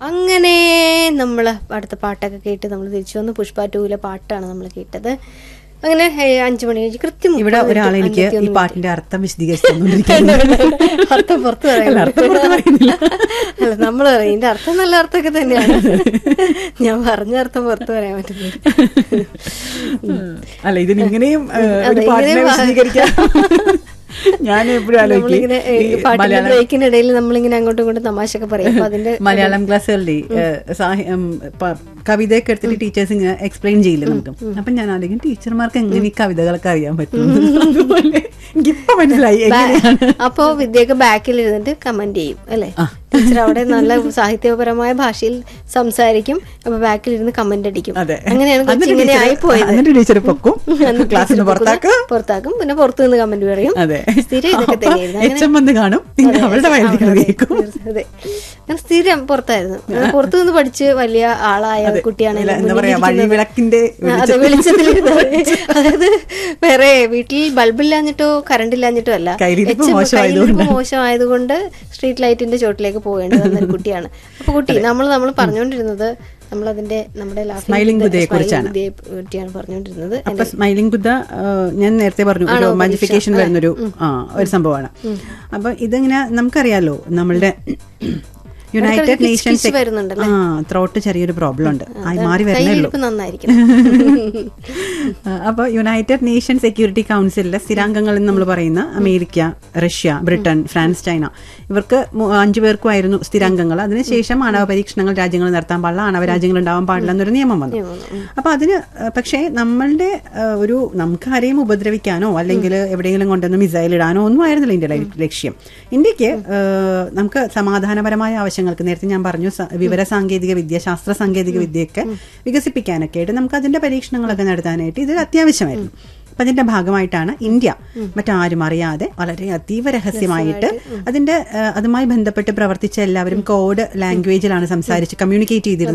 അങ്ങനെ നമ്മൾ അടുത്ത പാട്ടൊക്കെ കേട്ട് നമ്മൾ തിരിച്ചു വന്ന് പുഷ്പ ടൂവിലെ പാട്ടാണ് നമ്മൾ കേട്ടത് അങ്ങനെ ഏ, അഞ്ചു മണി കഴിഞ്ഞ് കൃത്യം ഇവിടെ മുപ്പത് ഒരാൾ മിനിറ്റ് എനിക്ക് ഈ അമ്പത്തിയൊന്ന് പാട്ടിന്റെ അർത്ഥം വിശദീകരിച്ചു തന്നുകൊണ്ടിരിക്കുന്നു. അർത്ഥം പുറത്ത് അല്ല, പറയാം അർത്ഥം പുറത്ത് പറയുന്നില്ല. അല്ല നമ്മൾ പറയും ഇതിന്റെ അർത്ഥം നല്ല അർത്ഥമൊക്കെ തന്നെയാണ് ഞാൻ പറഞ്ഞ അർത്ഥം പുറത്ത് പറയാൻ പറ്റുന്നില്ല അല്ല ഇതിന് ഇങ്ങനെയും ഏ, ഒരു അതെ, പാട്ടിനെ ഇങ്ങനെയും വിശദീകരിക്കാം ഞാൻ എപ്പോഴും നമ്മളിങ്ങനെ ഏ, ആലോചിക്കും ഈ പാട്ടിന്റെ മലയാളം ബ്രേക്കിനിടയിൽ നമ്മളിങ്ങനെ അങ്ങോട്ടും ഇങ്ങോട്ടും തമാശയൊക്കെ പറയും അപ്പൊ അതിന്റെ മലയാളം ക്ലാസ്സുകളുടെ ഏ, സാഹി- ഉം, പ- കവിതയൊക്കെ എടുത്തിട്ട് ടീച്ചേഴ്സ് ഇങ്ങനെ എക്സ്പ്ലെയിൻ ചെയ്യില്ല നമുക്ക് അപ്പൊ ഞാൻ ആലോചിക്കും ടീച്ചർമാർക്ക് എങ്ങനെ ഈ കവിതകളൊക്കെ അറിയാൻ പറ്റും അതുപോലെ എനിക്കിപ്പോ മനസ്സിലായി എങ്ങനെയാണ് അപ്പോ വിദ്യയൊക്കെ ബാക്കിൽ ഇരുന്നിട്ട് കമന്റ് ചെയ്യും അല്ലെ ടീച്ചർ അവിടെ നല്ല സാഹിത്യപരമായ ഭാഷയിൽ സംസാരിക്കും അപ്പൊ ബാക്കിൽ ഇരുന്ന് കമന്റ് അടിക്കും അതെ അങ്ങനെയാണ് കൊച്ചി എന്നിട്ട് ഇങ്ങനെ ടീച്ചർ- ആയിപ്പോയത് എന്നിട്ട് ടീച്ചർ പൊക്കും അന്ന് ക്ലാസ്സിന് ടീച്ചർ പുറത്താക്കും പുറത്താക്കും പിന്നെ പുറത്തു നിന്ന് കമന്റ് പറയും അതെ സ്ഥിരം ഇതൊക്കെ അപ്പൊ തന്നെയായിരുന്നു എച്ച് എം വന്ന് കാണും പിന്നെ അതെ, അവളുടെ അതെ, വയലിൽ അതെ, കേൾക്കും അതെ ഞാൻ സ്ഥിരം പുറത്തായിരുന്നു ഞാൻ പുറത്തു നിന്ന് പഠിച്ച് വലിയ ആളായ കുട്ടിയാണ് ഇല്ല, എൻ്റെ എന്താ മുന്നിൽ പറയാ ഇരിക്കുന്നത്. വഴിവിളക്കിന്റെ ആ, അതെ വെളിച്ചത്തിലിരുന്നത് അതായത് വേറെ വീട്ടിൽ ബൾബില്ലാഞ്ഞിട്ടോ കറണ്ട് ഇല്ലാഞ്ഞിട്ടോ അല്ല കയ്യിലിരിപ്പ് എച്ച് മോശമായതുകൊണ്ട്. കയ്യിലിരിപ്പ് മോശമായതുകൊണ്ട് സ്ട്രീറ്റ് ലൈറ്റിന്റെ ചോട്ടിലേക്ക് പോകേണ്ടി വന്ന ഒരു കുട്ടിയാണ് അപ്പൊ കുട്ടി നമ്മൾ നമ്മൾ പറഞ്ഞുകൊണ്ടിരുന്നത് നമ്മൾ അതിന്റെ നമ്മുടെ laughing Smiling Buddha- Buddha-യെ കുറിച്ചാണ്. Smiling Buddha-യെ പറ്റിയാണ് പറഞ്ഞുകൊണ്ടിരുന്നത് അപ്പൊ സ്മൈലിംഗ് ബുദ്ധ ആ, ഞാൻ നേരത്തെ പറഞ്ഞു ഒരു മാജിഫിക്കേഷൻ വരുന്നൊരു ആ ഒരു സംഭവമാണ് അപ്പൊ ഇതിങ്ങനെ നമുക്കറിയാലോ നമ്മളുടെ യുണൈറ്റഡ് കിച്ച് നേഷൻസ് കിച്ച് വരുന്നുണ്ടല്ലേ? ആ ത്രോട്ട് ചെറിയൊരു പ്രോബ്ലം ഉണ്ട് ആയി മാറി വരുന്നേ ഉള്ളൂ കയ്യിലിരിപ്പ് നന്നായിരിക്കും അപ്പോൾ യുണൈറ്റഡ് നേഷൻ സെക്യൂരിറ്റി കൗൺസിലിലെ സ്ഥിരാംഗങ്ങൾ എന്ന് നമ്മൾ പറയുന്ന America Russia Britain France China ഇവർക്ക് മു- അഞ്ചു പേർക്കുമായിരുന്നു സ്ഥിരാംഗങ്ങൾ അതിനുശേഷം ആണവ പരീക്ഷണങ്ങൾ രാജ്യങ്ങൾ നടത്താൻ പാടില്ല ആണവ രാജ്യങ്ങൾ ഉണ്ടാവാൻ പാടില്ല എന്നൊരു നിയമം വന്നു അപ്പൊ അതിന് ഏഹ്, പക്ഷേ നമ്മളുടെ ഏഹ്, ഒരു നമുക്ക് ആരെയും ഉപദ്രവിക്കാനോ അല്ലെങ്കിൽ എവിടെയെങ്കിലും കൊണ്ടുവന്ന് മിസൈൽ ഇടാനോ ഒന്നും ആയിരുന്നില്ല ഇന്ത്യയുടെ ലക്ഷ്യം ഇന്ത്യക്ക് ഏഹ്, നമുക്ക് സമാധാനപരമായ ആവശ്യങ്ങൾക്ക് നേരത്തെ ഞാൻ പറഞ്ഞു സ- വിവര സാങ്കേതിക വിദ്യ ശാസ്ത്ര സാങ്കേതിക വിദ്യയൊക്കെ വികസിപ്പിക്കാനൊക്കെ ആയിട്ട് നമുക്ക് അതിന്റെ പരീക്ഷണങ്ങളൊക്കെ നടത്താനായിട്ട് ഇത് അത്യാവശ്യമായിരുന്നു അപ്പൊ അതിന്റെ ഭാഗമായിട്ടാണ് ഇന്ത്യ മറ്റാരും അറിയാതെ വളരെ അതീവ രഹസ്യമായിട്ട് അതിന്റെ ഏഹ്, അതുമായി ബന്ധപ്പെട്ട് പ്രവർത്തിച്ച എല്ലാവരും കോഡ് ലാംഗ്വേജിലാണ് സംസാരിച്ച് കമ്മ്യൂണിക്കേറ്റ് ചെയ്തിരുന്നത്